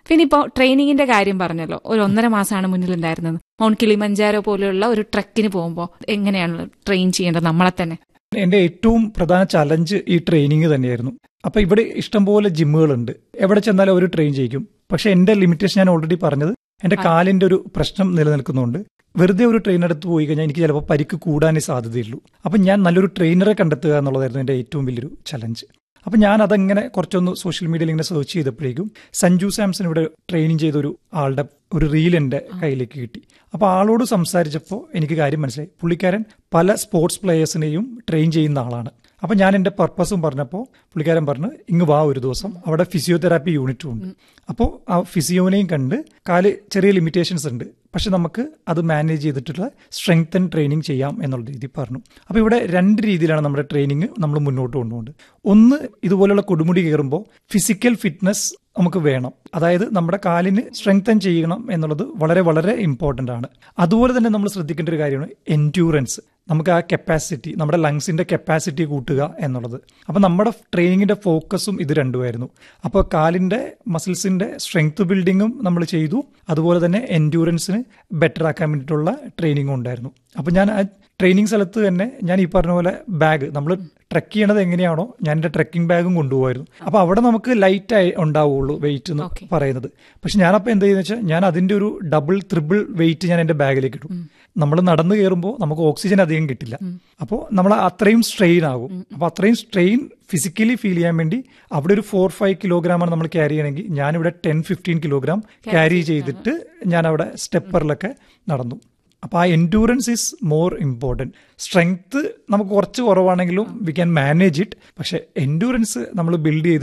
പിന്നെ ഇപ്പോൾ ട്രെയിനിങ്ങിന്റെ കാര്യം പറഞ്ഞല്ലോ ഒരു ഒന്നര മാസമാണ് മുന്നിൽ ഉണ്ടായിരുന്നത് മൗണ്ട് കിളിമഞ്ചാരോ പോലെയുള്ള ഒരു ട്രക്കിന് പോകുമ്പോൾ എങ്ങനെയാണ് ട്രെയിൻ ചെയ്യേണ്ടത് നമ്മളെ തന്നെ എന്റെ ഏറ്റവും പ്രധാന ചലഞ്ച് ഈ ട്രെയിനിങ് തന്നെയായിരുന്നു അപ്പൊ ഇവിടെ ഇഷ്ടംപോലെ ജിമ്മുകളുണ്ട് എവിടെ ചെന്നാലും അവർ ട്രെയിൻ ചെയ്യിക്കും പക്ഷെ എന്റെ ലിമിറ്റേഷൻ ഞാൻ ഓൾറെഡി പറഞ്ഞത് എന്റെ കാലിന്റെ ഒരു പ്രശ്നം നിലനിൽക്കുന്നുണ്ട് വെറുതെ ഒരു ട്രെയിനർ അടുത്ത് പോയി കഴിഞ്ഞാൽ എനിക്ക് ചിലപ്പോൾ പരിക്ക് കൂടാനേ സാധ്യതയുള്ളൂ അപ്പൊ ഞാൻ നല്ലൊരു ട്രെയിനറെ കണ്ടെത്തുക എന്നുള്ളതായിരുന്നു എന്റെ ഏറ്റവും വലിയൊരു ചലഞ്ച് അപ്പൊ ഞാൻ അതങ്ങനെ കുറച്ചൊന്ന് സോഷ്യൽ മീഡിയയിൽ ഇങ്ങനെ സെർച്ച് ചെയ്തപ്പോഴേക്കും സഞ്ജു സാംസൺ ഇവിടെ ട്രെയിനിങ് ചെയ്ത ഒരു ആളുടെ ഒരു റീൽ എന്റെ കയ്യിലേക്ക് കിട്ടി അപ്പൊ ആളോട് സംസാരിച്ചപ്പോൾ എനിക്ക് കാര്യം മനസ്സിലായി പുള്ളിക്കാരൻ പല സ്പോർട്സ് പ്ലേയേഴ്സിനെയും ട്രെയിൻ ചെയ്യുന്ന ആളാണ് അപ്പൊ ഞാൻ എന്റെ പർപ്പസും പറഞ്ഞപ്പോൾ പുള്ളിക്കാരൻ പറഞ്ഞു ഇങ്ങ് വാ ഒരു ദിവസം അവിടെ ഫിസിയോതെറാപ്പി യൂണിറ്റും ഉണ്ട് അപ്പോൾ ആ ഫിസിയോനെയും കണ്ട് കാല് ചെറിയ ലിമിറ്റേഷൻസ് ഉണ്ട് പക്ഷെ നമുക്ക് അത് മാനേജ് ചെയ്തിട്ടുള്ള സ്ട്രെങ്ത് ആൻഡ് ട്രെയിനിങ് ചെയ്യാം എന്നുള്ള രീതി പറഞ്ഞു അപ്പോൾ ഇവിടെ രണ്ട് രീതിയിലാണ് നമ്മുടെ ട്രെയിനിങ് നമ്മൾ മുന്നോട്ട് കൊണ്ടുപോകുന്നത് ഒന്ന് ഇതുപോലുള്ള കൊടുമുടി കയറുമ്പോൾ ഫിസിക്കൽ ഫിറ്റ്നസ് നമുക്ക് വേണം അതായത് നമ്മുടെ കാലിന് സ്ട്രെങ്തൻ ചെയ്യണം എന്നുള്ളത് വളരെ വളരെ ഇമ്പോർട്ടൻ്റ് ആണ് അതുപോലെ തന്നെ നമ്മൾ ശ്രദ്ധിക്കേണ്ട ഒരു കാര്യമാണ് എൻഡ്യൂറൻസ് നമുക്ക് ആ കപ്പാസിറ്റി നമ്മുടെ ലങ്സിന്റെ കപ്പാസിറ്റി കൂട്ടുക എന്നുള്ളത് അപ്പോൾ നമ്മുടെ ട്രെയിനിങ്ങിന്റെ ഫോക്കസും ഇത് രണ്ടുമായിരുന്നു അപ്പോൾ കാലിന്റെ മസിൽസിന്റെ സ്ട്രെങ്ത് ബിൽഡിങ്ങും നമ്മൾ ചെയ്തു അതുപോലെ തന്നെ എൻഡ്യൂറൻസിന് ബെറ്റർ ആക്കാൻ വേണ്ടിയിട്ടുള്ള ട്രെയിനിങ്ങും ഉണ്ടായിരുന്നു അപ്പോൾ ഞാൻ ആ ട്രെയിനിങ് സ്ഥലത്ത് തന്നെ ഞാൻ ഈ പറഞ്ഞ പോലെ ബാഗ് നമ്മൾ ട്രക്ക് ചെയ്യണത് എങ്ങനെയാണോ ഞാൻ എൻ്റെ ട്രക്കിംഗ് ബാഗും കൊണ്ടുപോകായിരുന്നു അപ്പോൾ അവിടെ നമുക്ക് ലൈറ്റ് ആയി ഉണ്ടാവുള്ളൂ വെയിറ്റ് എന്ന് Okay. പറയുന്നത് പക്ഷെ ഞാനപ്പോൾ എന്ത് ചെയ്യുന്ന വെച്ചാൽ ഞാൻ അതിന്റെ ഒരു ഡബിൾ ത്രിബിൾ വെയിറ്റ് ഞാൻ എൻ്റെ ബാഗിലേക്ക് ഇടും നമ്മൾ നടന്നു കയറുമ്പോൾ നമുക്ക് ഓക്സിജൻ അധികം കിട്ടില്ല അപ്പോൾ നമ്മൾ അത്രയും സ്ട്രെയിൻ ആകും അപ്പോൾ അത്രയും സ്ട്രെയിൻ ഫിസിക്കലി ഫീൽ ചെയ്യാൻ വേണ്ടി അവിടെ ഒരു ഫോർ ഫൈവ് കിലോഗ്രാമാണ് നമ്മൾ ക്യാരി ചെയ്യണമെങ്കിൽ ഞാനിവിടെ ടെൻ ഫിഫ്റ്റീൻ കിലോഗ്രാം ക്യാരി ചെയ്തിട്ട് ഞാൻ അവിടെ സ്റ്റെപ്പറിലൊക്കെ നടന്നു അപ്പൊ ആ endurance is more important strength നമുക്ക് കുറച്ച് കുറവാണെങ്കിലും വി ക്യാൻ മാനേജ് ഇറ്റ് പക്ഷെ എൻഡൂറൻസ് നമ്മൾ ബിൽഡ് ചെയ്ത്